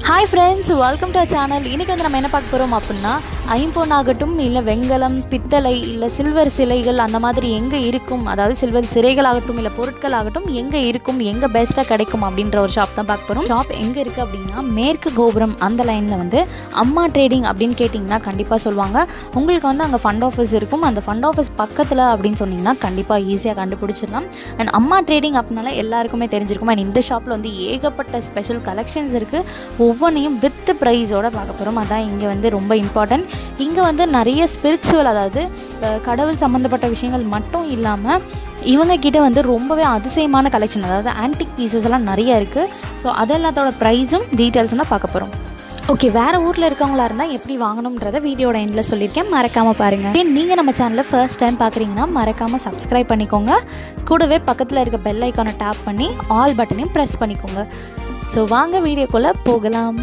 hi friends welcome to channel இன்றைக்கி வந்து நம்ம என்ன பார்க்க போகிறோம் அப்படின்னா ஐம்பொன் ஆகட்டும் இல்லை வெங்கலம் பித்தளை இல்லை சில்வர் சிலைகள் அந்த மாதிரி எங்கே இருக்கும் அதாவது சில்வர் சிலைகள் ஆகட்டும் இல்லை பொருட்கள் ஆகட்டும் எங்கே இருக்கும் எங்கே பெஸ்ட்டாக கிடைக்கும் அப்படின்ற ஒரு ஷாப் தான் பார்க்க போகிறோம் ஷாப் எங்கே இருக்குது அப்படின்னா மேற்கு கோபுரம் அந்த லைனில் வந்து அம்மா ட்ரேடிங் அப்படின்னு கேட்டிங்கன்னா கண்டிப்பாக சொல்லுவாங்க உங்களுக்கு வந்து அங்கே ஃபண்ட் ஆஃபீஸ் இருக்கும் அந்த ஃபண்ட் ஆஃபீஸ் பக்கத்தில் அப்படின்னு சொன்னிங்கன்னா கண்டிப்பாக ஈஸியாக கண்டுபிடிச்சிடலாம் அண்ட் அம்மா ட்ரேடிங் அப்படின்னால எல்லாருக்குமே தெரிஞ்சிருக்கும் அண்ட் இந்த ஷாப்பில் வந்து ஏகப்பட்ட ஸ்பெஷல் கலெக்ஷன்ஸ் இருக்குது ஒவ்வொன்றையும் வித் ப்ரைஸோட பார்க்க போகிறோம் அதான் இங்கே வந்து ரொம்ப இம்பார்ட்டன்ட் இங்கே வந்து நிறைய ஸ்பிரிச்சுவல் அதாவது அஹ், கடவுள் சம்மந்தப்பட்ட விஷயங்கள் மட்டும் இல்லாமல் இவங்க கிட்ட வந்து ரொம்பவே அதிசயமான கலெக்ஷன் அதாவது ஆன்டிக் பீசஸ் எல்லாம் நிறைய இருக்குது ஸோ அதெல்லாத்தோட ப்ரைஸும் டீட்டெயில்ஸும் தான் பார்க்க போகிறோம் ஓகே வேறு ஊரில் இருக்கவங்களா இருந்தால் எப்படி வாங்கணுன்றதை வீடியோட எண்டில் சொல்லியிருக்கேன் மறக்காமல் பாருங்கள் நீங்கள் நம்ம சேனலில் ஃபர்ஸ்ட் டைம் பார்க்குறீங்கன்னா மறக்காமல் சப்ஸ்கிரைப் பண்ணிக்கோங்க கூடவே பக்கத்தில் இருக்க பெல் ஐக்கானை டேப் பண்ணி ஆல் பட்டனையும் ப்ரெஸ் பண்ணிக்கோங்க ஸோ வாங்க வீடியோக்குள்ளே போகலாம்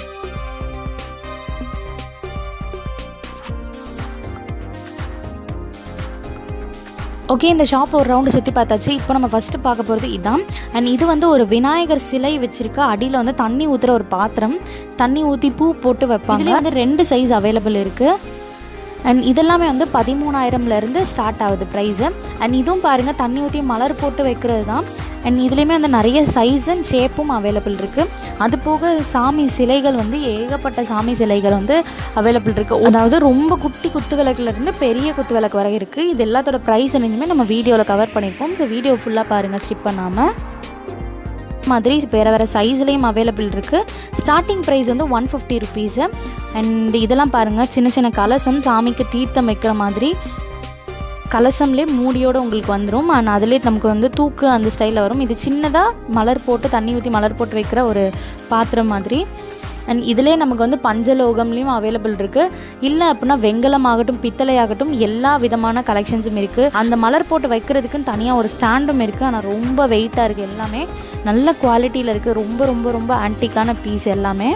ஓகே இந்த ஷாப் ஒரு ரவுண்டு சுற்றி பார்த்தாச்சு இப்போ நம்ம ஃபஸ்ட்டு பார்க்க போகிறது இதான் அண்ட் இது வந்து ஒரு விநாயகர் சிலை வச்சுருக்க அடியில் வந்து தண்ணி ஊற்றுற ஒரு பாத்திரம் தண்ணி ஊற்றி பூ போட்டு வைப்பாங்க இதுல வந்து ரெண்டு சைஸ் அவைலபிள் இருக்குது அண்ட் இதெல்லாமே வந்து பதிமூணாயிரம்லேருந்து ஸ்டார்ட் ஆகுது ப்ரைஸு அண்ட் இதுவும் பாருங்கள் தண்ணி ஊற்றி மலர் போட்டு வைக்கிறது தான் அண்ட் இதுலேயுமே வந்து நிறைய சைஸ் அண்ட் ஷேப்பும் அவைலபிள் இருக்குது அது போக சாமி சிலைகள் வந்து ஏகப்பட்ட சாமி சிலைகள் வந்து அவைலபிள் இருக்குது அதாவது ரொம்ப குட்டி குத்து விளக்குலேருந்து பெரிய குத்து விளக்கு வரை இருக்குது இது எல்லாத்தோட ப்ரைஸ் என்னைக்குமே நம்ம வீடியோவில் கவர் பண்ணியிருப்போம் ஸோ வீடியோ ஃபுல்லாக பாருங்கள் ஸ்கிப் பண்ணாமல் மாதிரி வேறு வேறு சைஸ்லேயும் அவைலபிள் இருக்குது ஸ்டார்டிங் ப்ரைஸ் வந்து ஒன் ஃபிஃப்டி ருபீஸு அண்ட் இதெல்லாம் பாருங்கள் சின்ன சின்ன கலசம் சாமிக்கு தீர்த்தம் வைக்கிற மாதிரி கலசம்லேயே மூடியோடு உங்களுக்கு வந்துடும் அண்ட் அதுலேயே நமக்கு வந்து தூக்கு அந்த ஸ்டைலில் வரும் இது சின்னதாக மலர் போட்டு தண்ணி ஊற்றி மலர் போட்டு வைக்கிற ஒரு பாத்திரம் மாதிரி அண்ட் இதிலே நமக்கு வந்து பஞ்சலோகம்லேயும் அவைலபிள் இருக்குது இல்லை அப்படின்னா வெங்கலம் ஆகட்டும் பித்தளை ஆகட்டும் எல்லா விதமான கலெக்ஷன்ஸும் இருக்குது அந்த மலர் போட்டு வைக்கிறதுக்குன்னு தனியாக ஒரு ஸ்டாண்டும் இருக்குது ஆனால் ரொம்ப வெயிட்டாக இருக்குது எல்லாமே நல்ல குவாலிட்டியில் இருக்குது ரொம்ப ரொம்ப ரொம்ப ஆன்டிக்கான பீஸ் எல்லாமே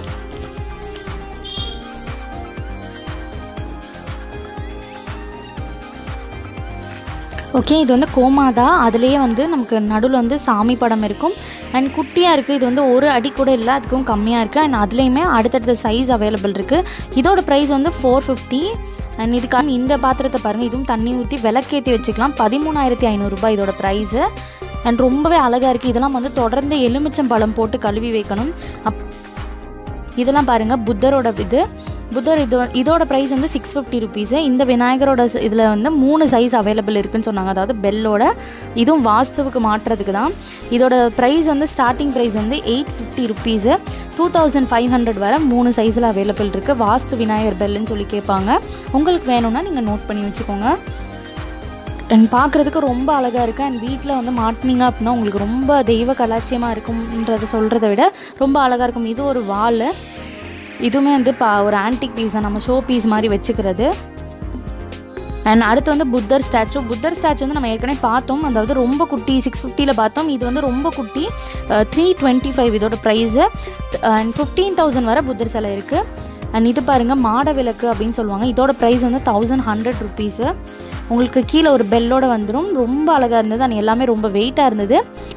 ஓகே இது வந்து கோமாதா அதுலேயே வந்து நமக்கு நடுவில் வந்து சாமி படம் இருக்கும் அண்ட் குட்டியாக இருக்குது இது வந்து ஒரு அடி கூட இல்லை அதுக்கும் கம்மியாக இருக்குது அண்ட் அதுலேயுமே அடுத்தடுத்த சைஸ் அவைலபிள் இருக்குது இதோட ப்ரைஸ் வந்து ஃபோர் ஃபிஃப்டி அண்ட் இதுக்காக இந்த பாத்திரத்தை பாருங்கள் இதுவும் தண்ணி ஊற்றி விளக்கேற்றி வச்சுக்கலாம் பதிமூணாயிரத்தி ஐநூறுரூபா இதோட ப்ரைஸு அண்ட் ரொம்பவே அழகாக இருக்குது இதெல்லாம் வந்து தொடர்ந்து எலுமிச்சம் பழம் போட்டு கழுவி வைக்கணும் அப் இதெல்லாம் பாருங்கள் புத்தரோட இது புத்தர் இது வ- இதோட ப்ரைஸ் வந்து சிக்ஸ் ஃபிஃப்டி ருபீஸு இந்த விநாயகரோட இதில் வந்து மூணு சைஸ் அவைலபிள் இருக்குன்னு சொன்னாங்க அதாவது பெல்லோட இதுவும் வாஸ்துவுக்கு மாட்டுறதுக்கு தான் இதோட ப்ரைஸ் வந்து ஸ்டார்டிங் ப்ரைஸ் வந்து eight fifty rupees two thousand five hundred வரை மூணு சைஸில் அவைலபிள் இருக்குது வாஸ்து விநாயகர் பெல்லுன்னு சொல்லி கேட்பாங்க உங்களுக்கு வேணும்னா நீங்கள் நோட் பண்ணி வச்சுக்கோங்க அண்ட் பார்க்குறதுக்கு ரொம்ப அழகாக இருக்குது அண்ட் வீட்டில் வந்து மாட்டினீங்க அப்படின்னா உங்களுக்கு ரொம்ப தெய்வ கலாச்சியமாக இருக்கும்ன்றத சொல்கிறத விட ரொம்ப அழகாக இருக்கும் இது ஒரு வால் இதுவுமே வந்து பா ஒரு ஆன்டிக் பீஸ் தான் நம்ம ஷோ பீஸ் மாதிரி வச்சுக்கிறது அண்ட் அடுத்து வந்து புத்தர் ஸ்டாச்சு புத்தர் ஸ்டாச்சு வந்து நம்ம ஏற்கனவே பார்த்தோம் அதாவது ரொம்ப குட்டி சிக்ஸ் ஃபிஃப்டியில் பார்த்தோம் இது வந்து ரொம்ப குட்டி த்ரீ டுவெண்ட்டி ஃபைவ் இதோட ப்ரைஸு அண்ட் ஃபிஃப்டீன் தௌசண்ட் வரை புத்தர் சிலை இருக்குது அண்ட் இது பாருங்கள் மாட விளக்கு அப்படின்னு சொல்லுவாங்க இதோட ப்ரைஸ் வந்து தௌசண்ட் ஹண்ட்ரட் ருபீஸு உங்களுக்கு கீழே ஒரு பெல்லோட வந்துடும் ரொம்ப அழகாக இருந்தது அண்ட் எல்லாமே ரொம்ப வெயிட்டாக இருந்தது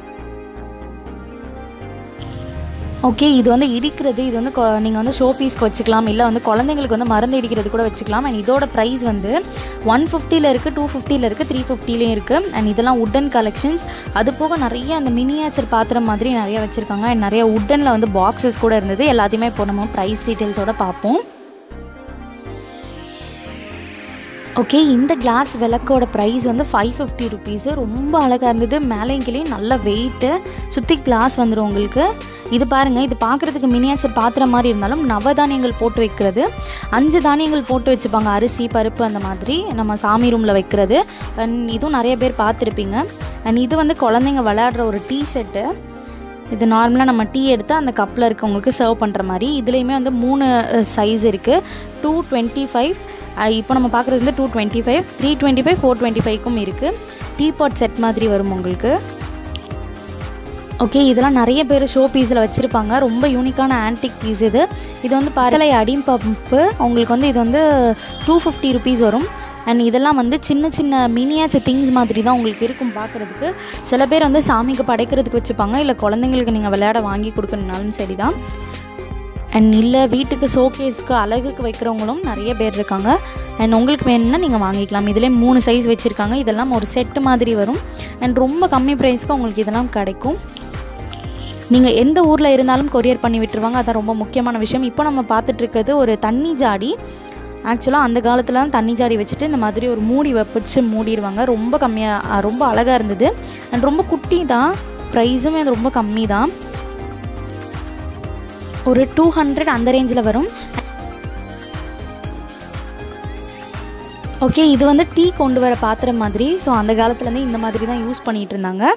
ஓகே இது வந்து இடிக்கிறது இது வந்து நீங்கள் வந்து ஷோ பீஸ்க்கு வச்சுக்கலாம் இல்லை வந்து குழந்தைங்களுக்கு வந்து மருந்து இடிக்கிறது கூட வச்சுக்கலாம் அண்ட் இதோட ப்ரைஸ் வந்து ஒன் ஃபிஃப்டியில் இருக்குது டூ ஃபிஃப்டியில் இருக்குது த்ரீ ஃபிஃப்டிலையும் இருக்குது அண்ட் இதெல்லாம் உட்டன் கலெக்ஷன்ஸ் அது போக நிறைய அந்த மினியேச்சர் பாத்திரம் மாதிரி நிறைய வச்சுருக்காங்க அண்ட் நிறைய உட்டனில் வந்து பாக்ஸஸ் கூட இருந்தது எல்லாத்தையுமே இப்போ நம்ம ப்ரைஸ் டீட்டெயில்ஸோட பார்ப்போம் ஓகே இந்த கிளாஸ் விளக்கோட ப்ரைஸ் வந்து ஃபைவ் ஃபிஃப்டி ருபீஸு ரொம்ப அழகாக இருந்தது மேலேயும் கீழேயும் நல்ல வெயிட்டு சுற்றி கிளாஸ் வந்துடும் உங்களுக்கு இது பாருங்கள் இது பார்க்குறதுக்கு மினியேச்சர் பாத்திரம் மாதிரி இருந்தாலும் நவதானியங்கள் போட்டு வைக்கிறது அஞ்சு தானியங்கள் போட்டு வச்சுப்பாங்க அரிசி பருப்பு அந்த மாதிரி நம்ம சாமி ரூமில் வைக்கிறது அண்ட் இதுவும் நிறைய பேர் பார்த்துருப்பீங்க அண்ட் இது வந்து குழந்தைங்க விளையாடுற ஒரு டீ செட்டு இது நார்மலாக நம்ம டீ எடுத்து அந்த கப்பில் இருக்கவங்களுக்கு சர்வ் பண்ணுற மாதிரி இதுலேயுமே வந்து மூணு சைஸ் இருக்குது டூ டுவெண்ட்டி ஃபைவ் இப்போ நம்ம பார்க்குறது வந்து two twenty five three twenty five four twenty ஃபைவ்க்கும் இருக்குது டீ பாட் செட் மாதிரி வரும் உங்களுக்கு ஓகே இதெல்லாம் நிறைய பேர் ஷோ பீஸில் வச்சுருப்பாங்க ரொம்ப யூனிக்கான ஆன்டிக் பீஸ் இது இது வந்து பரலை அடிம் பம்பு உங்களுக்கு வந்து இது வந்து டூ ஃபிஃப்டி ருபீஸ் வரும் அண்ட் இதெல்லாம் வந்து சின்ன சின்ன மினியாச்ச திங்ஸ் மாதிரி தான் உங்களுக்கு இருக்கும் பார்க்குறதுக்கு சில பேர் வந்து சாமிக்கு படைக்கிறதுக்கு வச்சுப்பாங்க இல்லை குழந்தைங்களுக்கு நீங்கள் விளையாட வாங்கி கொடுக்கணுனாலும் சரி தான் அண்ட் இல்லை வீட்டுக்கு ஷோகேஸ்க்கு அழகுக்கு வைக்கிறவங்களும் நிறைய பேர் இருக்காங்க அண்ட் உங்களுக்கு வேணும்னா நீங்கள் வாங்கிக்கலாம் இதிலே மூணு சைஸ் வச்சுருக்காங்க இதெல்லாம் ஒரு செட்டு மாதிரி வரும் அண்ட் ரொம்ப கம்மி ப்ரைஸ்க்கு உங்களுக்கு இதெல்லாம் கிடைக்கும் நீங்கள் எந்த ஊரில் இருந்தாலும் கொரியர் பண்ணி விட்டுருவாங்க அதான் ரொம்ப முக்கியமான விஷயம் இப்போ நம்ம பார்த்துட்டு இருக்கிறது ஒரு தண்ணி ஜாடி ஆக்சுவலாக அந்த காலத்துலலாம் தண்ணி ஜாடி வச்சுட்டு இந்த மாதிரி ஒரு மூடி வச்சு மூடிடுவாங்க ரொம்ப கம்மியாக ரொம்ப அழகாக இருந்தது அண்ட் ரொம்ப குட்டி தான் ப்ரைஸுமே அது ரொம்ப கம்மி தான் ஒரு டூ ஹண்ட்ரட் அந்த ரேஞ்சில் வரும் ஓகே இது வந்து டீ கொண்டு வர பாத்திரம் மாதிரி ஸோ அந்த காலத்துலேருந்து இந்த மாதிரி தான் யூஸ் பண்ணிகிட்டு இருந்தாங்க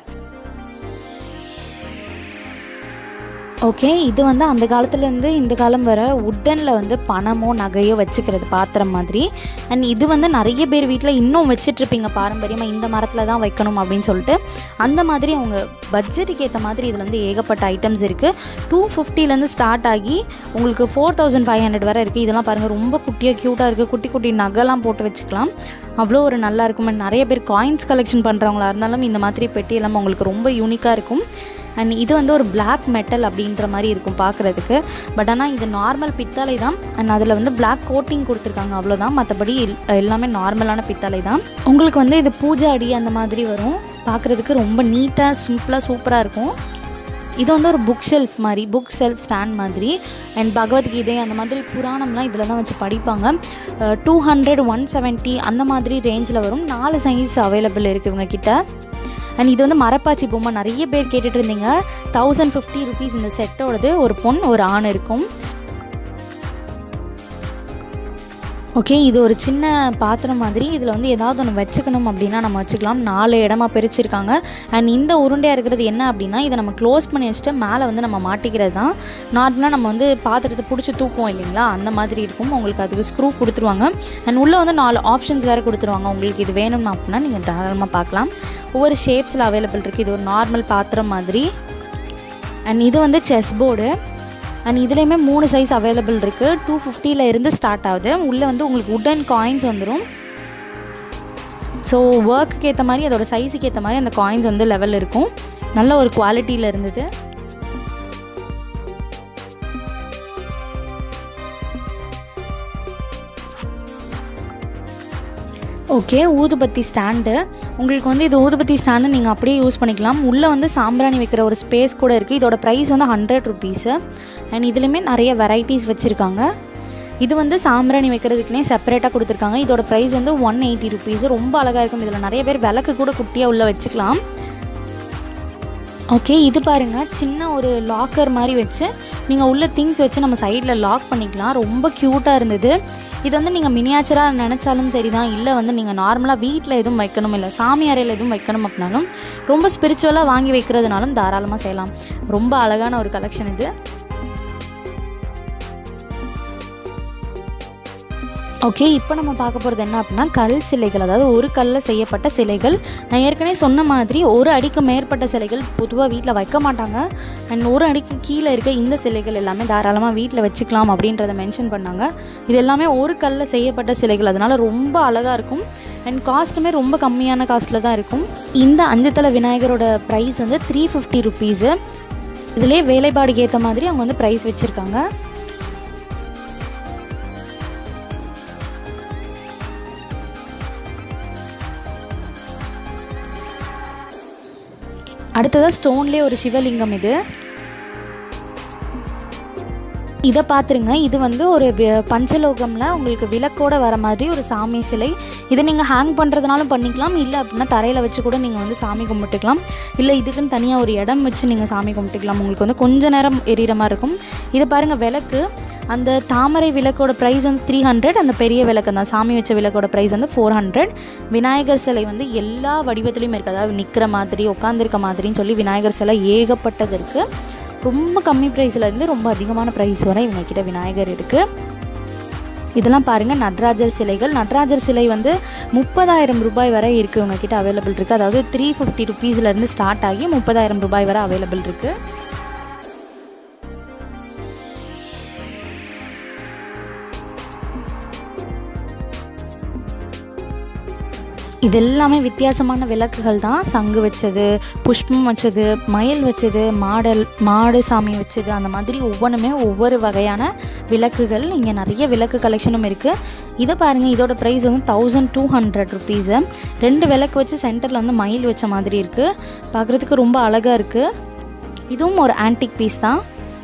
ஓகே இது வந்து அந்த காலத்துலேருந்து இந்த காலம் வர உட்டனில் வந்து பணமோ நகையோ வச்சுக்கிறது பாத்திரம் மாதிரி அண்ட் இது வந்து நிறைய பேர் வீட்டில் இன்னும் வச்சிட்ருப்பீங்க பாரம்பரியமாக இந்த மரத்தில் தான் வைக்கணும் அப்படின்னு சொல்லிட்டு அந்த மாதிரி அவங்க பட்ஜெட்டுக்கு ஏற்ற மாதிரி இதில் வந்து ஏகப்பட்ட ஐட்டம்ஸ் இருக்குது டூ ஃபிஃப்டிலேருந்து ஸ்டார்ட் ஆகி உங்களுக்கு ஃபோர் தௌசண்ட் ஃபைவ் ஹண்ட்ரட் வரை இருக்குது இதெல்லாம் பாருங்கள் ரொம்ப குட்டியாக க்யூட்டாக இருக்குது குட்டி குட்டி நகைலாம் போட்டு வச்சுக்கலாம் அவ்வளோ ஒரு நல்லா இருக்கும் And நிறைய பேர் காயின்ஸ் கலெக்ஷன் பண்ணுறவங்களா இருந்தாலும் இந்த மாதிரி பெட்டி எல்லாம் உங்களுக்கு ரொம்ப யூனிக்காக இருக்கும் அண்ட் இது வந்து ஒரு Black மெட்டல் அப்படின்ற மாதிரி இருக்கும் பார்க்குறதுக்கு பட் ஆனால் இது நார்மல் பித்தளை தான் அண்ட் அதில் வந்து Black கோட்டிங் கொடுத்துருக்காங்க அவ்வளோதான் மற்றபடி எல்லாமே நார்மலான பித்தளை தான் உங்களுக்கு வந்து இது பூஜை அடி அந்த மாதிரி வரும் பார்க்குறதுக்கு ரொம்ப நீட்டாக சிம்பிளாக சூப்பராக இருக்கும் இது வந்து ஒரு புக் ஷெல்ஃப் மாதிரி புக் ஷெல்ஃப் ஸ்டாண்ட் மாதிரி அண்ட் பகவத்கீதை அந்த மாதிரி புராணம்லாம் இதில் தான் வச்சு படிப்பாங்க டூ ஹண்ட்ரட் ஒன் செவன்ட்டி அந்த மாதிரி ரேஞ்சில் வரும் நாலு சைஸ் அவைலபிள் இருக்குது இவங்க கிட்ட அண்ட் இது வந்து மரப்பாச்சி பொம்மை நிறைய பேர் கேட்டுட்டு இருந்தீங்க தௌசண்ட் ஃபிஃப்டி ருபீஸ் இந்த செட்டோடது ஒரு பொன் ஒரு ஆண் இருக்கும் ஓகே இது ஒரு சின்ன பாத்திரம் மாதிரி இதில் வந்து ஏதாவது ஒன்று வச்சுக்கணும் அப்படின்னா நம்ம வச்சுக்கலாம் நாலு இடமா பிரிச்சிருக்காங்க அண்ட் இந்த உருண்டையாக இருக்கிறது என்ன அப்படின்னா இதை நம்ம க்ளோஸ் பண்ணி வச்சுட்டு மேலே வந்து நம்ம மாட்டிக்கிறது தான் நார்மலாக நம்ம வந்து பாத்திரத்தை பிடிச்சி தூக்குவோம் இல்லைங்களா அந்த மாதிரி இருக்கும் உங்களுக்கு அதுக்கு ஸ்க்ரூ கொடுத்துருவாங்க அண்ட் உள்ளே வந்து நாலு ஆப்ஷன்ஸ் வேறு கொடுத்துருவாங்க உங்களுக்கு இது வேணும்னா அப்படின்னா நீங்கள் தாராளமாக பார்க்கலாம் ஒவ்வொரு ஷேப்ஸில் அவைலபிள் இருக்குது இது ஒரு நார்மல் பாத்திரம் மாதிரி அண்ட் இது வந்து செஸ் போர்டு அண்ட் இதுலேயுமே மூணு சைஸ் அவைலபிள் இருக்குது டூ ஃபிஃப்டியில் இருந்து ஸ்டார்ட் ஆகுது உள்ளே வந்து உங்களுக்கு உட்டன் காயின்ஸ் வந்துடும் ஸோ ஒர்க்குக்கு ஏற்ற மாதிரி அதோட சைஸுக்கு ஏற்ற மாதிரி அந்த காயின்ஸ் வந்து லெவல் இருக்கும் நல்ல ஒரு குவாலிட்டியில் இருந்தது ஓகே ஊதுபத்தி ஸ்டாண்டு உங்களுக்கு வந்து இது ஊதுபத்தி ஸ்டாண்டு நீங்கள் அப்படியே யூஸ் பண்ணிக்கலாம் உள்ளே வந்து சாம்பிராணி வைக்கிற ஒரு ஸ்பேஸ் கூட இருக்குது இதோட ப்ரைஸ் வந்து ஹண்ட்ரட் ருபீஸு அண்ட் இதுலேயுமே நிறைய வெரைட்டிஸ் வச்சுருக்காங்க இது வந்து சாம்பிராணி வைக்கிறதுக்குனே செப்பரேட்டாக கொடுத்துருக்காங்க இதோட ப்ரைஸ் வந்து ஒன் எயிட்டி ருபீஸ் ரொம்ப அழகாக இருக்கும் இதில் நிறைய பேர் விளக்கு கூட குட்டியாக உள்ளே வச்சுக்கலாம் ஓகே இது பாருங்கள் சின்ன ஒரு லாக்கர் மாதிரி வச்சு நீங்கள் உள்ள திங்ஸ் வச்சு நம்ம சைடில் லாக் பண்ணிக்கலாம் ரொம்ப க்யூட்டாக இருந்தது இது வந்து நீங்கள் மினியாச்சராக நினச்சாலும் சரி தான் இல்லை வந்து நீங்கள் நார்மலாக வீட்டில் எதுவும் வைக்கணும் இல்லை சாமி அறையில் எதுவும் வைக்கணும் அப்படின்னாலும் ரொம்ப ஸ்பிரிச்சுவலாக வாங்கி வைக்கிறதுனாலும் தாராளமாக செய்யலாம் ரொம்ப அழகான ஒரு கலெக்ஷன் இது ஓகே இப்போ நம்ம பார்க்க போகிறது என்ன அப்படின்னா கல் சிலைகள் அதாவது ஒரு கல்லில் செய்யப்பட்ட சிலைகள் நான் ஏற்கனவே சொன்ன மாதிரி ஒரு அடிக்கு மேற்பட்ட சிலைகள் பொதுவாக வீட்டில் வைக்க மாட்டாங்க அண்ட் ஒரு அடிக்கு கீழே இருக்க இந்த சிலைகள் எல்லாமே தாராளமாக வீட்டில் வச்சுக்கலாம் அப்படின்றத மென்ஷன் பண்ணாங்க இது எல்லாமே ஒரு கல்லில் செய்யப்பட்ட சிலைகள் அதனால் ரொம்ப அழகாக இருக்கும் அண்ட் காஸ்ட்டுமே ரொம்ப கம்மியான காஸ்ட்டில் தான் இருக்கும் இந்த அஞ்சு தலை விநாயகரோட ப்ரைஸ் வந்து த்ரீ ஃபிஃப்டி ருபீஸு இதிலே வேலைப்பாடுக்கு ஏற்ற மாதிரி அவங்க வந்து ப்ரைஸ் வச்சுருக்காங்க அடுத்ததாக ஸ்டோன்லேயே ஒரு சிவலிங்கம் இது இதை பார்த்துருங்க இது வந்து ஒரு வி- பஞ்சலோகம்ல உங்களுக்கு விளக்கோட வர மாதிரி ஒரு சாமி சிலை இதை நீங்கள் ஹேங் பண்ணுறதுனாலும் பண்ணிக்கலாம் இல்லை அப்படின்னா தரையில் வச்சு கூட நீங்கள் வந்து சாமி கும்பிட்டுக்கலாம் இல்லை இதுக்குன்னு தனியாக ஒரு இடம் வச்சு நீங்கள் சாமி கும்பிட்டுக்கலாம் உங்களுக்கு வந்து கொஞ்ச நேரம் எரியிற மாதிரி இருக்கும் இது பாருங்கள் விளக்கு அந்த தாமரை விளக்கோட ப்ரைஸ் வந்து த்ரீ ஹண்ட்ரட் அந்த பெரிய விளக்கு அந்த சாமி வச்ச விளக்கோட ப்ரைஸ் வந்து ஃபோர் ஹண்ட்ரட் விநாயகர் சிலை வந்து எல்லா வடிவத்துலையும் இருக்குது அதாவது நிற்கிற மாதிரி உட்காந்துருக்க மாதிரின்னு சொல்லி விநாயகர் சிலை ஏகப்பட்டது இருக்குது ரொம்ப கம்மி ப்ரைஸில் இருந்து ரொம்ப அதிகமான ப்ரைஸ் வரை இவங்க கிட்ட விநாயகர் இருக்குது இதெல்லாம் பாருங்கள் நடராஜர் சிலைகள் நடராஜர் சிலை வந்து முப்பதாயிரம் ரூபாய் வரை இருக்குது உங்ககிட்ட அவைலபிள் இருக்குது அதாவது த்ரீ ஃபிஃப்டி ருபீஸ்லேருந்து ஸ்டார்ட் ஆகி முப்பதாயிரம் ரூபாய் வரை அவைலபிள் இருக்குது இது எல்லாமே வித்தியாசமான விளக்குகள் தான் சங்கு வச்சது புஷ்பம் வச்சது மயில் வச்சது மாடல் மாடு சாமி வச்சது அந்த மாதிரி ஒவ்வொன்றுமே ஒவ்வொரு வகையான விளக்குகள் இங்கே நிறைய விளக்கு கலெக்ஷனும் இருக்குது இதை பாருங்கள் இதோட ப்ரைஸ் வந்து தௌசண்ட் டூ ஹண்ட்ரட் ருபீஸு ரெண்டு விளக்கு வச்சு சென்டரில் வந்து மயில் வச்ச மாதிரி இருக்குது பார்க்குறதுக்கு ரொம்ப அழகாக இருக்குது இதுவும் ஒரு ஆன்டிக் பீஸ் தான்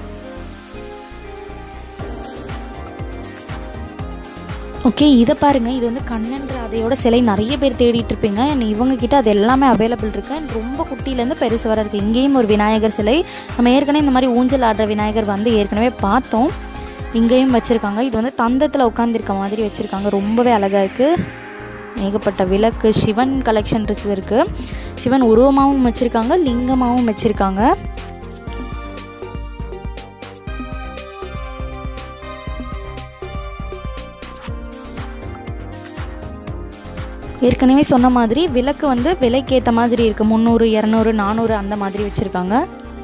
ஓகே இதை பாருங்கள் இது வந்து கண்ணன் ராதையோட சிலை நிறைய பேர் தேடிட்டு இருப்பீங்க and இவங்க கிட்ட அது எல்லாமே அவைலபிள் இருக்கு and ரொம்ப குட்டியிலேருந்து பெருசு வர இருக்குது இங்கேயும் ஒரு விநாயகர் சிலை நம்ம ஏற்கனவே இந்த மாதிரி ஊஞ்சல் ஆடுற விநாயகர் வந்து ஏற்கனவே பார்த்தோம் இங்கேயும் வச்சுருக்காங்க இது வந்து தந்தத்தில் உட்காந்துருக்க மாதிரி வச்சுருக்காங்க ரொம்பவே அழகாக இருக்குது ஏகப்பட்ட விளக்கு சிவன் கலெக்ஷன் இருக்குது சிவன் உருவமாகவும் வச்சுருக்காங்க லிங்கமாகவும் வச்சுருக்காங்க ஏற்கனவே சொன்ன மாதிரி விளக்கு வந்து விலைக்கு ஏற்ற மாதிரி இருக்குது முந்நூறு இரநூறு நானூறு அந்த மாதிரி வச்சுருக்காங்க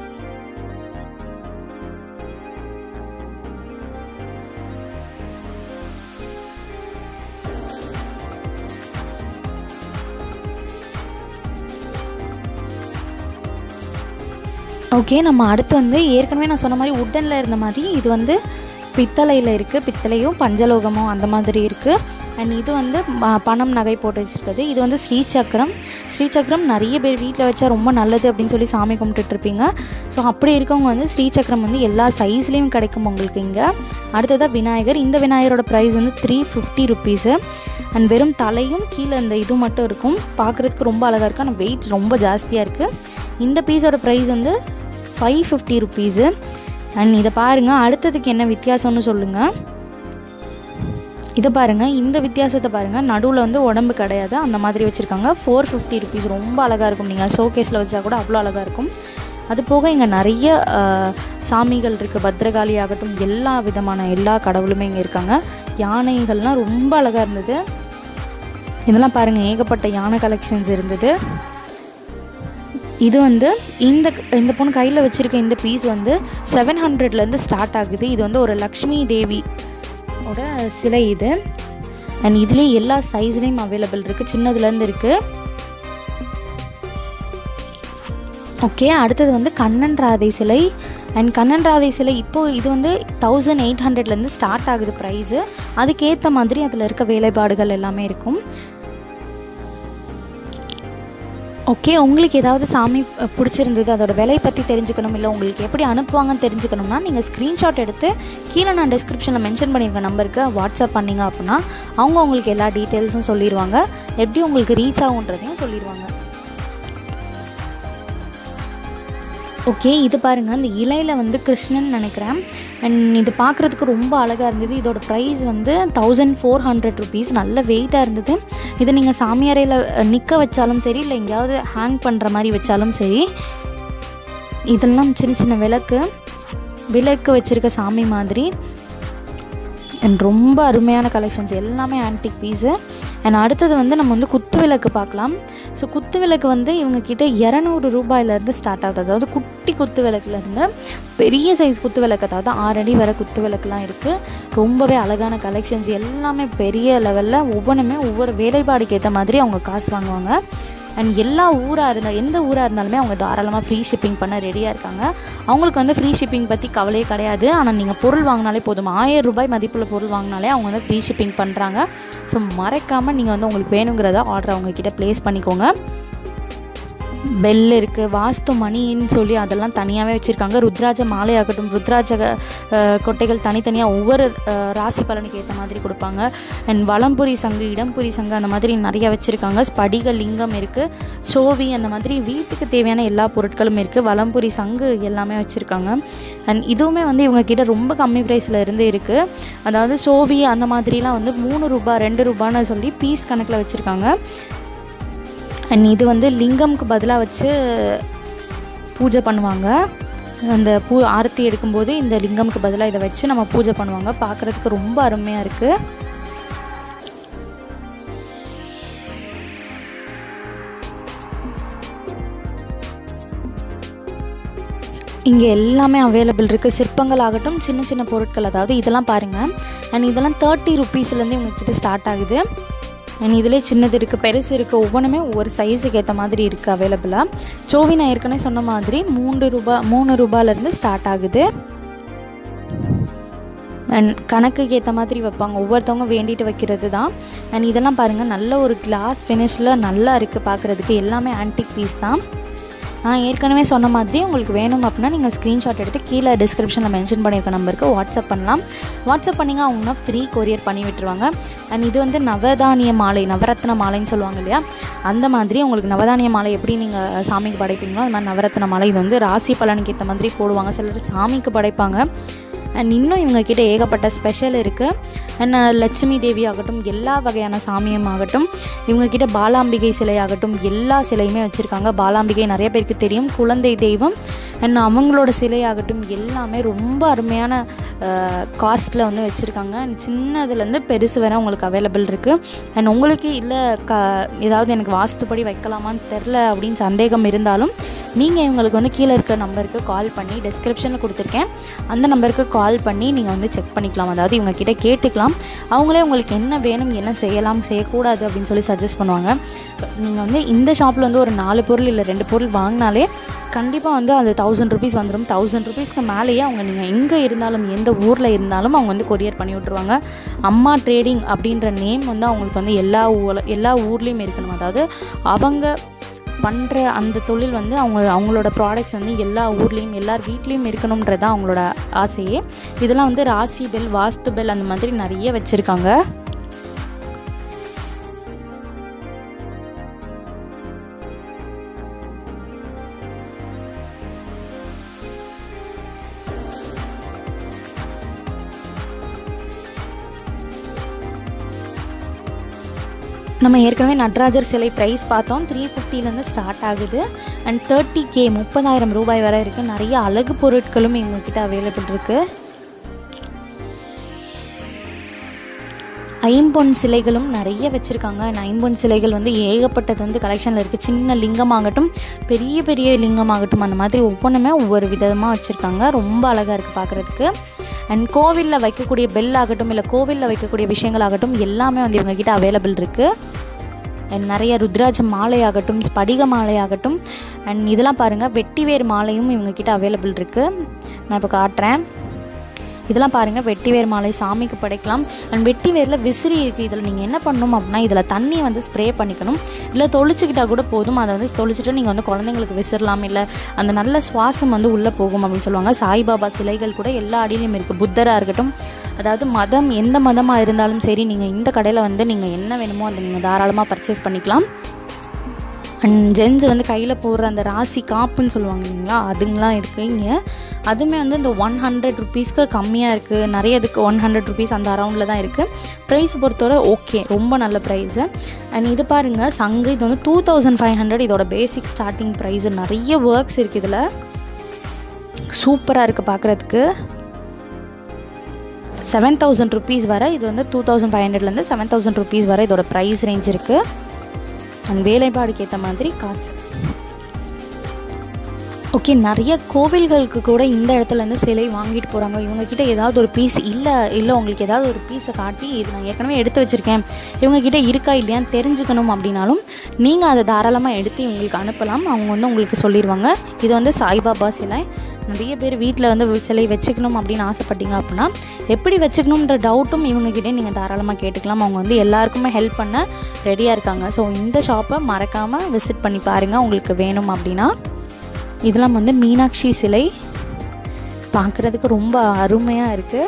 ஓகே நம்ம அடுத்து வந்து ஏற்கனவே நான் சொன்ன மாதிரி உட்டனில் இருந்த மாதிரி இது வந்து பித்தளையில் இருக்குது பித்தளையும் பஞ்சலோகமும் அந்த மாதிரி இருக்குது அண்ட் இது வந்து ம- பணம் நகை போட்டு வச்சுருக்குது இது வந்து ஸ்ரீசக்கரம் ஸ்ரீசக்கரம் நிறைய பேர் வீட்டில் வச்சா ரொம்ப நல்லது அப்படின்னு சொல்லி சாமி கும்பிட்டுட்டு இருப்பீங்க ஸோ அப்படி இருக்கவங்க வந்து ஸ்ரீசக்கரம் வந்து எல்லா சைஸ்லேயும் கிடைக்கும் உங்களுக்கு இங்கே அடுத்ததாக விநாயகர் இந்த விநாயகரோட ப்ரைஸ் வந்து த்ரீ ஃபிஃப்டி ருபீஸு அண்ட் வெறும் தலையும் கீழே இந்த இது மட்டும் இருக்கும் பார்க்குறதுக்கு ரொம்ப அழகாக இருக்குது ஆனால் வெயிட் ரொம்ப ஜாஸ்தியாக இருக்குது இந்த பீஸோட ப்ரைஸ் வந்து ஃபைவ் ஃபிஃப்டி ருபீஸு அண்ட் இதை பாருங்கள் அடுத்ததுக்கு என்ன வித்தியாசம்னு சொல்லுங்கள் இதை பாருங்கள் இந்த வித்தியாசத்தை பாருங்கள் நடுவில் வந்து உடம்பு கிடையாது அந்த மாதிரி வச்சுருக்காங்க ஃபோர் ஃபிஃப்டி ருபீஸ் ரொம்ப அழகாக இருக்கும் நீங்கள் ஷோகேஸில் வச்சா கூட அவ்வளோ அழகாக இருக்கும் அது போக இங்கே நிறைய ஆஹ், சாமிகள் இருக்குது பத்ரகாளி ஆகட்டும் எல்லா விதமான எல்லா கடவுளுமே இங்கே இருக்காங்க யானைகள்லாம் ரொம்ப அழகாக இருந்தது இதெல்லாம் பாருங்கள் ஏகப்பட்ட யானை கலெக்ஷன்ஸ் இருந்தது இது வந்து இந்த இந்த பொண்ணு கையில் வச்சுருக்க இந்த பீஸ் வந்து செவன் ஹண்ட்ரட்லேருந்து ஸ்டார்ட் ஆகுது இது வந்து ஒரு லக்ஷ்மி தேவி ஓட சிலை இது அண்ட் இதுலேயே எல்லா சைஸ்லேயும் அவைலபிள் இருக்குது சின்னதுலேருந்து இருக்குது ஓகே அடுத்தது வந்து கண்ணன் ராதை சிலை அண்ட் கண்ணன் ராதை சிலை இப்போது இது வந்து தௌசண்ட் எயிட் ஹண்ட்ரட்லேருந்து ஸ்டார்ட் ஆகுது ப்ரைஸு அதுக்கேற்ற மாதிரி அதில் இருக்க வேலைப்பாடுகள் எல்லாமே இருக்கும் ஓகே உங்களுக்கு ஏதாவது சாமி அஹ், பிடிச்சிருந்தது அதோட விலை பற்றி தெரிஞ்சுக்கணும் இல்லை உங்களுக்கு எப்படி அனுப்புவாங்கன்னு தெரிஞ்சுக்கணும்னா நீங்கள் ஸ்க்ரீன்ஷாட் எடுத்து கீழே நான் டிஸ்கிரிப்ஷனில் மென்ஷன் பண்ணியிருக்க நம்பருக்கு வாட்ஸ்அப் பண்ணீங்க அப்படின்னா அவங்க உங்களுக்கு எல்லா டீட்டெயில்ஸும் சொல்லிடுவாங்க எப்படி உங்களுக்கு ரீச் ஆகுன்றதையும் சொல்லிடுவாங்க ஓகே இது பாருங்கள் இந்த இலையில் வந்து கிருஷ்ணன் நினைக்கிறேன் அண்ட் இது பார்க்குறதுக்கு ரொம்ப அழகாக இருந்தது இதோட ப்ரைஸ் வந்து தௌசண்ட் ஃபோர் ஹண்ட்ரட் ருபீஸ் நல்ல வெயிட்டாக இருந்தது இதை நீங்கள் சாமியறையில் நிற்க வச்சாலும் சரி இல்லை எங்கேயாவது ஹேங் பண்ணுற மாதிரி வச்சாலும் சரி இதெல்லாம் சின்ன சின்ன விளக்கு விளக்கு வச்சுருக்க சாமி மாதிரி அண்ட் ரொம்ப அருமையான கலெக்ஷன்ஸ் எல்லாமே ஆன்டிக் பீஸு அண்ட் அடுத்தது வந்து நம்ம வந்து குத்து விளக்கு பார்க்கலாம் ஸோ குத்து விளக்கு வந்து இவங்க கிட்ட இரநூறு ரூபாயிலேருந்து ஸ்டார்ட் ஆகுது அதாவது குட்டி குத்து விளக்குலேருந்து பெரிய சைஸ் குத்து விளக்கு அதாவது ஆறு அடி வர குத்து விளக்குலாம் இருக்குது ரொம்பவே அழகான கலெக்ஷன்ஸ் எல்லாமே பெரிய லெவலில் ஒவ்வொன்றுமே ஒவ்வொரு வேலைப்பாடுக்கு ஏற்ற மாதிரி அவங்க காசு வாங்குவாங்க அண்ட் எல்லா ஊராக இருந்தால் எந்த ஊராக இருந்தாலுமே அவங்க தாராளமாக ஃப்ரீ ஷிப்பிங் பண்ண ரெடியாக இருக்காங்க அவங்களுக்கு வந்து ஃப்ரீ ஷிப்பிங் பற்றி கவலையே கிடையாது ஆனால் நீங்கள் பொருள் வாங்கினாலே போதும் ஆயிரம் ரூபாய் மதிப்புள்ள பொருள் வாங்கினாலே அவங்க வந்து ஃப்ரீ ஷிப்பிங் பண்ணுறாங்க ஸோ மறக்காமல் நீங்கள் வந்து உங்களுக்கு வேணுங்கிறத ஆர்டர் அவங்க கிட்ட ப்ளேஸ் பண்ணிக்கோங்க பெல் இருக்குது வாஸ்து மணின்னு சொல்லி அதெல்லாம் தனியாகவே வச்சுருக்காங்க ருத்ராஜ மாலை ஆகட்டும் ருத்ராஜ அஹ், கொட்டைகள் தனித்தனியாக ஒவ்வொரு அஹ், ராசி பலனுக்கு ஏற்ற மாதிரி கொடுப்பாங்க அண்ட் வலம்புரி சங்கு இடம்புரி சங்கு அந்த மாதிரி நிறைய வச்சுருக்காங்க ஸ்படிக லிங்கம் இருக்குது சோவி அந்த மாதிரி வீட்டுக்கு தேவையான எல்லா பொருட்களும் இருக்குது வலம்புரி சங்கு எல்லாமே வச்சுருக்காங்க அண்ட் இதுவுமே வந்து இவங்க கிட்ட ரொம்ப கம்மி ப்ரைஸில் இருந்து இருக்குது அதாவது சோவி அந்த மாதிரிலாம் வந்து மூணு ரூபா ரெண்டு ரூபான்னு சொல்லி பீஸ் கணக்கில் வச்சுருக்காங்க அண்ட் இது வந்து லிங்கம்க்கு பதிலாக வச்சு பூஜை பண்ணுவாங்க அந்த பூ ஆரத்தி எடுக்கும்போது இந்த லிங்கம்க்கு பதிலாக இதை வச்சு நம்ம பூஜை பண்ணுவாங்க பார்க்குறதுக்கு ரொம்ப அருமையாக இருக்குது இங்கே எல்லாமே அவைலபிள் இருக்குது சிற்பங்கள் ஆகட்டும் சின்ன சின்ன பொருட்கள் அதாவது இதெல்லாம் பாருங்கள் அண்ட் இதெல்லாம் தேர்ட்டி ருப்பீஸ்லேருந்து இவங்க கிட்ட ஸ்டார்ட் ஆகுது அண்ட் இதிலே சின்னது இருக்குது பெருசு இருக்குது ஒவ்வொன்றுமே ஒவ்வொரு சைஸுக்கு ஏற்ற மாதிரி இருக்குது அவைலபிளாக சோவி நான் ஏற்கனவே சொன்ன மாதிரி மூன்று ரூபா மூணு ரூபாயிலேருந்து ஸ்டார்ட் ஆகுது அண்ட் கணக்குக்கு ஏற்ற மாதிரி வைப்பாங்க ஒவ்வொருத்தவங்க வேண்டிட்டு வைக்கிறது தான் அண்ட் இதெல்லாம் பாருங்கள் நல்ல ஒரு கிளாஸ் ஃபினிஷில் நல்லா இருக்குது பார்க்குறதுக்கு எல்லாமே ஆன்டிக் பீஸ் தான் நான் ஏற்கனவே சொன்ன மாதிரி உங்களுக்கு வேணும் அப்படின்னா நீங்கள் ஸ்க்ரீன்ஷாட் எடுத்து கீழே டிஸ்கிரிப்ஷனில் மென்ஷன் பண்ணியிருக்க நம்பருக்கு வாட்ஸ்அப் பண்ணலாம் வாட்ஸ்அப் பண்ணிங்க அவங்க ஃப்ரீ கொரியர் பண்ணி விட்டுருவாங்க அண்ட் இது வந்து நவதானிய மாலை நவரத்ன மாலைன்னு சொல்லுவாங்க இல்லையா அந்த மாதிரி உங்களுக்கு நவதானிய மாலை எப்படி நீங்கள் சாமிக்கு படைப்பீங்களோ அது மாதிரி நவரத்ன மாலை இது வந்து ராசி பலனுக்கு ஏற்ற மாதிரி போடுவாங்க சிலர் சாமிக்கு படைப்பாங்க அண்ட் இன்னும் இவங்க கிட்ட ஏகப்பட்ட ஸ்பெஷல் இருக்குது அண்ட் லட்சுமி தேவி ஆகட்டும் எல்லா வகையான சாமியும் ஆகட்டும் இவங்க கிட்ட பாலாம்பிகை சிலை ஆகட்டும் எல்லா சிலையுமே வச்சுருக்காங்க பாலாம்பிகை நிறைய பேருக்கு தெரியும் குழந்தை தெய்வம் அண்ட் அவங்களோட சிலை ஆகட்டும் எல்லாமே ரொம்ப அருமையான காஸ்ட்டில் வந்து வச்சுருக்காங்க அண்ட் சின்னதுலேருந்து பெருசு வரை உங்களுக்கு அவைலபிள் இருக்குது அண்ட் உங்களுக்கு இல்லை க ஏதாவது எனக்கு வாஸ்துப்படி வைக்கலாமான்னு தெரில அப்படின்னு சந்தேகம் இருந்தாலும் நீங்கள் இவங்களுக்கு வந்து கீழே இருக்க நம்பருக்கு கால் பண்ணி டிஸ்கிரிப்ஷனில் கொடுத்துருக்கேன் அந்த நம்பருக்கு கால் பண்ணி நீங்கள் வந்து செக் பண்ணிக்கலாம் அதாவது இவங்க கிட்ட கேட்டுக்கலாம் அவங்களே உங்களுக்கு என்ன வேணும் என்ன செய்யலாம் செய்யக்கூடாது அப்படின்னு சொல்லி சஜஸ்ட் பண்ணுவாங்க நீங்கள் வந்து இந்த ஷாப்பில் வந்து ஒரு நாலு பொருள் இல்லை ரெண்டு பொருள் வாங்கினாலே கண்டிப்பாக வந்து அது தௌசண்ட் ருபீஸ் வந்துடும் தௌசண்ட் ருபீஸ்க்கு மேலேயே அவங்க நீங்கள் எங்கே இருந்தாலும் எந்த ஊரில் இருந்தாலும் அவங்க வந்து கொரியர் பண்ணி விட்ருவாங்க அம்மா ட்ரேடிங் அப்படின்ற நேம் வந்து அவங்களுக்கு வந்து எல்லா ஊ எல்லா ஊர்லேயும் இருக்கணும் அதாவது அவங்க பண்ணுற அந்த தொழில் வந்து அவங்க அவங்களோட ப்ராடக்ட்ஸ் வந்து எல்லா ஊர்லேயும் எல்லார் வீட்லேயும் இருக்கணுன்றது தான் அவங்களோட ஆசையே இதெல்லாம் வந்து ராசி பெல் வாஸ்து பெல் அந்த மாதிரி நிறைய வச்சுருக்காங்க நம்ம ஏற்கனவே நடராஜர் சிலை ப்ரைஸ் பார்த்தோம் த்ரீ ஃபிஃப்டிலேருந்து ஸ்டார்ட் ஆகுது அண்ட் தேர்ட்டி கே முப்பதாயிரம் ரூபாய் வரை இருக்குது நிறைய அழகு பொருட்களும் எங்ககிட்ட அவைலபிள் இருக்குது ஐம்பொன் சிலைகளும் நிறைய வச்சுருக்காங்க அண்ட் ஐம்பொன் சிலைகள் வந்து ஏகப்பட்டது வந்து கலெக்ஷனில் இருக்குது சின்ன லிங்கமாகட்டும் பெரிய பெரிய லிங்கமாகட்டும் அந்த மாதிரி ஒவ்வொன்றுமே ஒவ்வொரு விதமாக வச்சுருக்காங்க ரொம்ப அழகாக இருக்குது பார்க்குறதுக்கு அண்ட் கோவிலில் வைக்கக்கூடிய பெல் ஆகட்டும் இல்லை கோவிலில் வைக்கக்கூடிய விஷயங்கள் ஆகட்டும் எல்லாமே வந்து இவங்ககிட்ட அவைலபிள் இருக்குது அண்ட் நிறைய ருத்ராஜ மாலை ஆகட்டும் ஸ்படிக மாலை ஆகட்டும் அண்ட் இதெல்லாம் பாருங்கள் வெட்டிவேர் மாலையும் இவங்ககிட்ட அவைலபிள் இருக்குது நான் இப்போ காட்டுறேன் இதெல்லாம் பாருங்கள் வெட்டிவேர் மாலை சாமிக்கு படைக்கலாம் அண்ட் வெட்டிவேரில் விசிறி இருக்குது இதில் நீங்கள் என்ன பண்ணணும் அப்படின்னா இதில் தண்ணி வந்து ஸ்ப்ரே பண்ணிக்கணும் இல்லை தொளிச்சிக்கிட்டால் கூட போதும் அதை வந்து தொளிச்சிட்டு நீங்கள் வந்து குழந்தைங்களுக்கு விசிறலாம் இல்லை அந்த நல்ல சுவாசம் வந்து உள்ளே போகும் அப்படின்னு சொல்லுவாங்க சாய்பாபா சிலைகள் கூட எல்லா அடியிலையும் இருக்குது புத்தராக இருக்கட்டும் அதாவது மதம் எந்த மதமாக இருந்தாலும் சரி நீங்கள் இந்த கடையில் வந்து நீங்கள் என்ன வேணுமோ அதை நீங்கள் தாராளமாக பர்ச்சேஸ் பண்ணிக்கலாம் அண்ட் ஜென்ஸ் வந்து கையில் போடுற அந்த ராசி காப்புன்னு சொல்லுவாங்க இல்லைங்களா அதுங்களாம் இருக்குது இங்கே அதுவுமே வந்து இந்த ஒன் ஹண்ட்ரட் ருபீஸ்க்கு கம்மியாக இருக்குது நிறைய இதுக்கு ஒன் ஹண்ட்ரட் ருபீஸ் அந்த அரௌண்டில் தான் இருக்குது ப்ரைஸ் பொறுத்தவரை ஓகே ரொம்ப நல்ல ப்ரைஸு அண்ட் இது பாருங்கள் சங்கு இது வந்து டூ தௌசண்ட் ஃபைவ் ஹண்ட்ரட் இதோட பேசிக் ஸ்டார்டிங் ப்ரைஸ் நிறைய ஒர்க்ஸ் இருக்குது இதில் சூப்பராக இருக்குது பார்க்குறதுக்கு செவன் தௌசண்ட் ருபீஸ் வரை இது வந்து டூ தௌசண்ட் ஃபைவ் ஹண்ட்ரட்லேருந்து செவன் தௌசண்ட் ருபீஸ் வரை இதோட ப்ரைஸ் ரேஞ்ச் இருக்குது அண்ட் வேலைப்பாடுக்கு ஏற்ற மாதிரி காசு ஓகே நிறைய கோவில்களுக்கு கூட இந்த இடத்துலேருந்து சிலை வாங்கிட்டு போகிறாங்க இவங்கக்கிட்ட ஏதாவது ஒரு பீஸ் இல்லை இல்லை உங்களுக்கு ஏதாவது ஒரு பீஸை காட்டி இது நான் ஏற்கனவே எடுத்து வச்சுருக்கேன் இவங்கக்கிட்ட இருக்கா இல்லையான்னு தெரிஞ்சுக்கணும் அப்படின்னாலும் நீங்கள் அதை தாராளமாக எடுத்து இவங்களுக்கு அனுப்பலாம் அவங்க வந்து உங்களுக்கு சொல்லிடுவாங்க இது வந்து சாய்பாபா சிலை நிறைய பேர் வீட்டில் வந்து சிலை வச்சுக்கணும் அப்படின்னு ஆசைப்பட்டீங்க அப்படின்னா எப்படி வச்சுக்கணுன்ற டவுட்டும் இவங்ககிட்டே நீங்கள் தாராளமாக கேட்டுக்கலாம் அவங்க வந்து எல்லாருக்குமே ஹெல்ப் பண்ண ரெடியாக இருக்காங்க ஸோ இந்த ஷாப்பை மறக்காமல் விசிட் பண்ணி பாருங்கள் உங்களுக்கு வேணும் அப்படின்னா இதெல்லாம் வந்து மீனாட்சி சிலை பார்க்குறதுக்கு ரொம்ப அருமையாக இருக்குது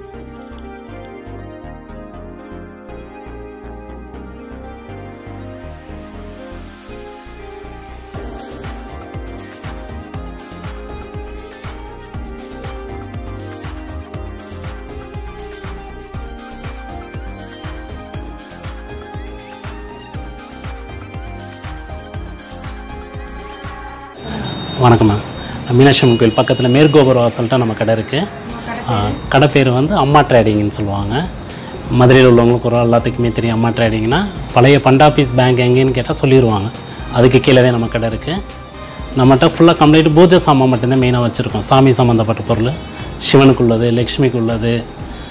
வணக்கம் மேம் மீனாட்சி அம்மன் கோயில் பக்கத்தில் மேற்கோபுர வாசல்கிட்ட நம்ம கடை இருக்குது கடை பேர் வந்து அம்மா ட்ரேடிங்னு சொல்லுவாங்க மதுரையில் உள்ளவங்களுக்கு ஒரு எல்லாத்துக்குமே தெரியும் அம்மா ட்ரேடிங்னா பழைய பண்டாபீஸ் பேங்க் எங்கேன்னு கேட்டால் சொல்லிடுவாங்க அதுக்கு கீழே நம்ம கடை இருக்குது நம்மகிட்ட ஃபுல்லாக கம்ப்ளீட் பூஜை சாமான் மட்டும்தான் மெயினாக வச்சுருக்கோம் சாமி சம்மந்தப்பட்ட பொருள் சிவனுக்கு உள்ளது லக்ஷ்மிக்கு உள்ளது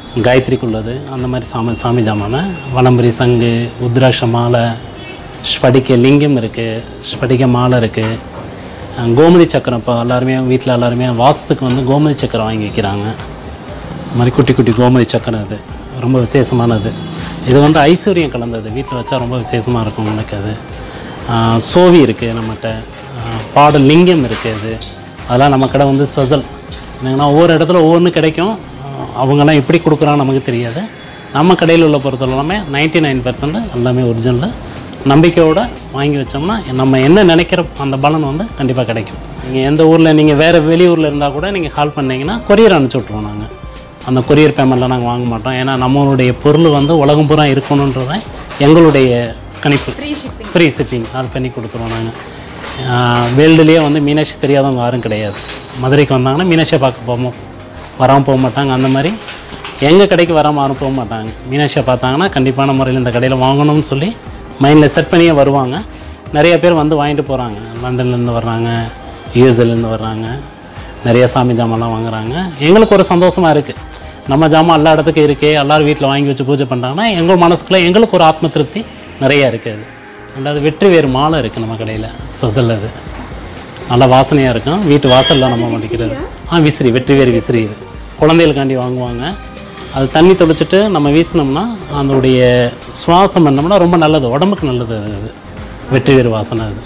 காயத்ரிக்குள்ளது அந்த மாதிரி சாமி சாமி ஜாமான வலம்புரி சங்கு உத்ராட்ச மாலை ஸ்படிக லிங்கம் இருக்குது ஸ்படிக மாலை இருக்குது கோமதி சக்கரம் இப்போ எல்லாருமே வீட்டில் எல்லாருமே வாசத்துக்கு வந்து கோமதி சக்கரம் வாங்கி வைக்கிறாங்க இந்த மாதிரி குட்டி குட்டி கோமதி சக்கரம் இது ரொம்ப விசேஷமானது இது வந்து ஐஸ்வர்யம் கலந்தது வீட்டில் வச்சா ரொம்ப விசேஷமாக இருக்கும் உங்களுக்கு அது ஆஹ் சோவி இருக்குது நம்மகிட்ட ஆஹ் பாடல் லிங்கம் இருக்குது இது அதெல்லாம் நம்ம கடை வந்து ஸ்பெஷல் என்னங்கன்னா ஒவ்வொரு இடத்துல ஒவ்வொன்று கிடைக்கும் ஆஹ் அவங்கெல்லாம் எப்படி கொடுக்குறான்னு நமக்கு தெரியாது நம்ம கடையில் உள்ள பொறுத்தவரை எல்லாமே நைன்ட்டி நைன் எல்லாமே ஒரிஜினல் நம்பிக்கையோடு வாங்கி வச்சோம்னா நம்ம என்ன நினைக்கிற அந்த பலன் வந்து கண்டிப்பாக கிடைக்கும் நீங்கள் எந்த ஊரில் நீங்கள் வேறு வெளியூரில் இருந்தால் கூட நீங்கள் கால் பண்ணீங்கன்னா கொரியர் அனுப்பிச்சி விட்ருவோம் நாங்கள் அந்த கொரியர் பேமெண்ட்டில் நாங்கள் வாங்க மாட்டோம் ஏன்னா நம்மளுடைய பொருள் வந்து உலகம் பூரா இருக்கணுன்றதை எங்களுடைய கணிப்பு ஃப்ரீ ஷிப்பிங் அது பண்ணி கொடுத்துருவோம் நாங்கள் வேர்ல்டுலேயே வந்து மீனாட்சி தெரியாதவங்க யாரும் கிடையாது மதுரைக்கு வந்தாங்கன்னா மீனாட்சியை பார்க்க போவோம் வராமல் போக மாட்டாங்க அந்த மாதிரி எங்கள் கடைக்கு வராமல் யாரும் போக மாட்டாங்க மீனாட்சியை பார்த்தாங்கன்னா கண்டிப்பான முறையில் இந்த கடையில் வாங்கணும்னு சொல்லி மைண்டில் செட் பண்ணியே வருவாங்க நிறைய பேர் வந்து வாங்கிட்டு போகிறாங்க லண்டன்லேருந்து வர்றாங்க யூஎஸ்ஏலேருந்து வர்றாங்க நிறைய சாமி ஜாமான்லாம் வாங்குறாங்க எங்களுக்கு ஒரு சந்தோஷமாக இருக்குது நம்ம ஜாமான் எல்லா இடத்துக்கும் இருக்கே எல்லாரும் வீட்டில் வாங்கி வச்சு பூஜை பண்ணுறாங்கன்னா எங்கள் மனசுக்குள்ள எங்களுக்கு ஒரு ஆத்ம திருப்தி நிறையா இருக்குது ரெண்டாவது வெற்றி வேறு மாலை இருக்குது நம்ம கடையில் ஸ்பெஷல் அது நல்லா வாசனையாக இருக்கும் வீட்டு வாசலில் நம்ம மடிக்கிறது ஆ விசிறி வெற்றி வேறு விசிறி இது குழந்தைகளுக்காண்டி வாங்குவாங்க அது தண்ணி தெளிச்சிட்டு நம்ம வீசினோம்னா அதனுடைய சுவாசம் பண்ணோம்னா ரொம்ப நல்லது உடம்புக்கு நல்லது அது அது வெற்றி வேறு வாசனை அது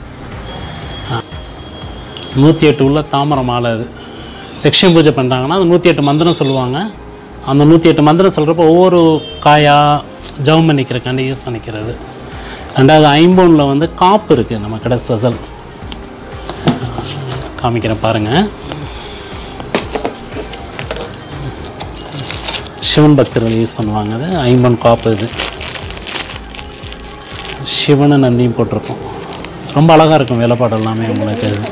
நூற்றி எட்டு உள்ள தாமரை மாலை அது லட்சுமி பூஜை பண்ணுறாங்கன்னா அது நூற்றி எட்டு மந்திரம் சொல்லுவாங்க அந்த நூற்றி எட்டு மந்திரம் சொல்கிறப்ப ஒவ்வொரு காயா ஜவம் பண்ணிக்கிறக்காண்டி யூஸ் பண்ணிக்கிறது ரெண்டாவது ஐம்பொனில் வந்து காப்பு இருக்குது நம்ம கடை ஸ்பெஷல் காமிக்கிறேன் பாருங்கள் சிவன் பக்தர்கள் யூஸ் பண்ணுவாங்க அது ஐம்பொன் காப்பு இது சிவனு நந்தியும் போட்டிருக்கோம் ரொம்ப அழகாக இருக்கும் வேலைப்பாடு எல்லாமே உங்களுக்கு இது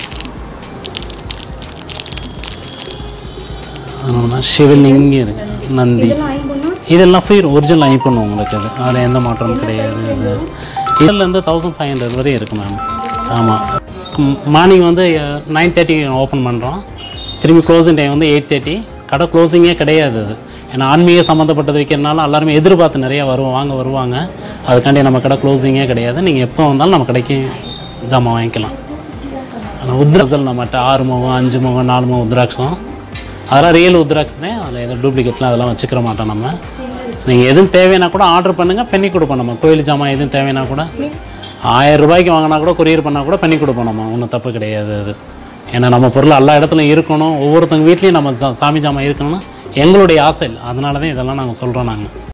ஆமாம்மா சிவலிங்கம் இருக்கு நந்தி இதெல்லாம் ஃப்ரீ ஒரிஜினல் ஐம்பொன் உங்களுக்கு அது அதில் எந்த மாற்றமும் கிடையாது இது இதுலேருந்து தௌசண்ட் ஃபைவ் ஹண்ட்ரட் வரையும் இருக்குது மேம் ஆமாம் மார்னிங் வந்து நைன் தேர்ட்டிக்கு ஓப்பன் பண்ணுறோம் திரும்பி க்ளோசிங் டைம் வந்து எயிட் தேர்ட்டி கடை க்ளோசிங்கே கிடையாது அது ஏன்னா ஆன்மீக சம்மந்தப்பட்டது வைக்கிறனால எல்லாருமே எதிர்பார்த்து நிறைய வருவோம் வாங்க வருவாங்க அதுக்காண்டி நம்ம கடை க்ளோசிங்கே கிடையாது நீங்கள் எப்போ வந்தாலும் நம்ம கடைக்கு ஜாமான் வாங்கிக்கலாம் ஆனால் உத்ராசல் நம்மகிட்ட ஆறு முகம் அஞ்சு முகம் நாலு முகம் உத்ராட்சம் அதெல்லாம் ரியல் உத்ராட்சம் தான் அதில் எதுவும் டூப்ளிகேட்லாம் அதெல்லாம் வச்சுக்கிற மாட்டோம் நம்ம நீங்கள் எதுவும் தேவைன்னா கூட ஆர்டர் பண்ணுங்கள் பண்ணி கொடுப்போம் நம்ம கோயில் ஜாமான் எதுவும் தேவைன்னா கூட ஆயிரம் ரூபாய்க்கு வாங்கினா கூட கொரியர் பண்ணால் கூட பண்ணி கொடுப்போம் நம்ம ஒன்றும் தப்பு கிடையாது அது ஏன்னா நம்ம பொருள் எல்லா இடத்துலையும் இருக்கணும் ஒவ்வொருத்தங்க வீட்லேயும் நம்ம சா- சாமி ஜாமான் இருக்கணும்னு எங்களுடைய ஆசை இல்லை அதனால தான் இதெல்லாம் நாங்கள் சொல்கிறோம் நாங்கள்